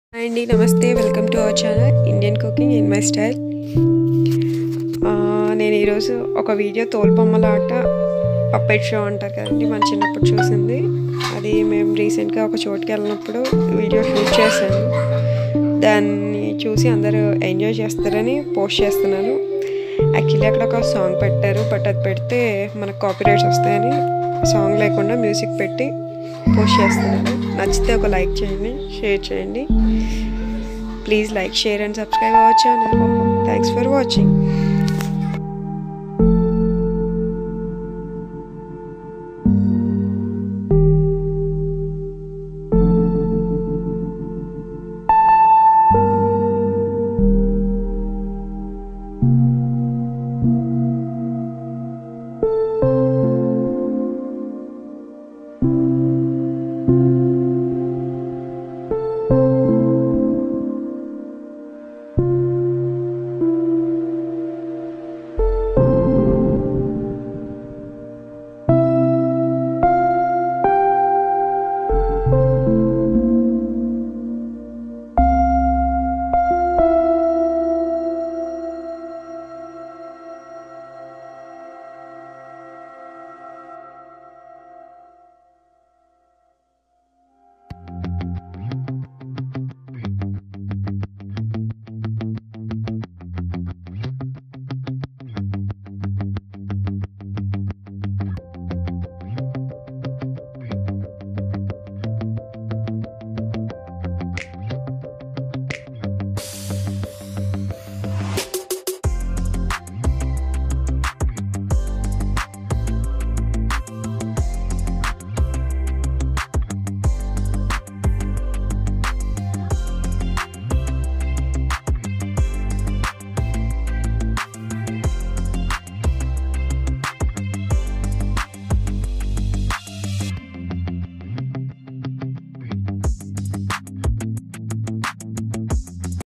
hi అండి నమస్తే welcome to our channel Indian cooking in my style నేను ఈరోజు ఒక వీడియో తోలుబొమ్మల ఆట పప్పెట్ షో అంటారు కదండి మన చిన్నప్పుడు చూసింది అది మేము రీసెంట్గా ఒక చోటుకి వెళ్ళినప్పుడు వీడియో షూట్ చేశాను దాన్ని చూసి అందరూ ఎంజాయ్ చేస్తారని పోస్ట్ చేస్తున్నాను యాక్చువల్లీ అక్కడ ఒక సాంగ్ పెట్టారు బట్ అది పెడితే మనకు కాపీరైట్స్ వస్తాయని సాంగ్ లేకుండా మ్యూజిక్ పెట్టి పోస్ట్ చేస్తున్నాను నచ్చితే ఒక లైక్ చేయండి షేర్ చేయండి please like share and subscribe our channel thanks for watching